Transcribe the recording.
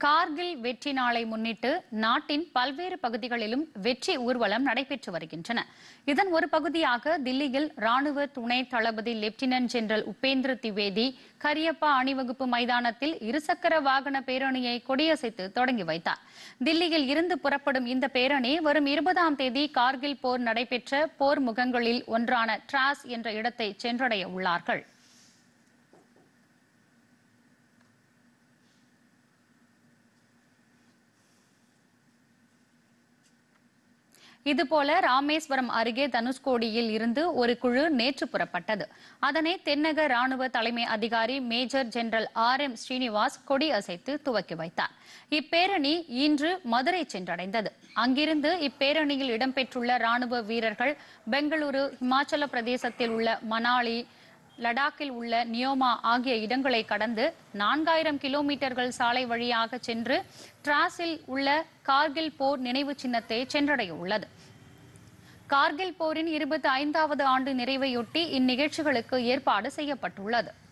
கார்கில் வெற்றி நாளை முன்னிட்டு நாட்டின் பல்வேறு பகுதிகளிலும் வெற்றி ஊர்வலம் நடைபெற்று வருகின்றன இதன் ஒரு பகுதியாக தில்லியில் ராணுவ துணை தளபதி லெப்டினன்ட் ஜெனரல் உபேந்திர திவேதி கரியப்பா அணிவகுப்பு மைதானத்தில் இருசக்கர வாகன பேரணியை கொடியசைத்து தொடங்கி வைத்தார் தில்லியில் இருந்து புறப்படும் இந்த பேரணி வரும் இருபதாம் தேதி கார்கில் போர் நடைபெற்ற போர் முகங்களில் ஒன்றான டிராஸ் என்ற இடத்தை சென்றடைய உள்ளார்கள் இதுபோல ராமேஸ்வரம் அருகே தனுஷ்கோடியில் இருந்து ஒரு குழு நேற்று புறப்பட்டது அதனை தென்னக ராணுவ தலைமை அதிகாரி major general R M Srinivas கொடி அசைத்து துவக்கி வைத்தார் இப்பேரணி இன்று மதுரை சென்றடைந்தது அங்கிருந்து இப்பேரணியில் இடம்பெற்றுள்ள ராணுவ வீரர்கள் பெங்களூரு இமாச்சல பிரதேசத்தில் உள்ள மணாலி லடாக்கில் உள்ள நியோமா ஆகிய இடங்களை கடந்து நான்காயிரம் கிலோமீட்டர்கள் சாலை வழியாக சென்று டிராஸில் உள்ள கார்கில் போர் நினைவு சின்னத்தை சென்றடைய உள்ளது கார்கில் போரின் இருபத்தி ஐந்தாவது ஆண்டு நிறைவையொட்டி இந்நிகழ்ச்சிகளுக்கு ஏற்பாடு செய்யப்பட்டுள்ளது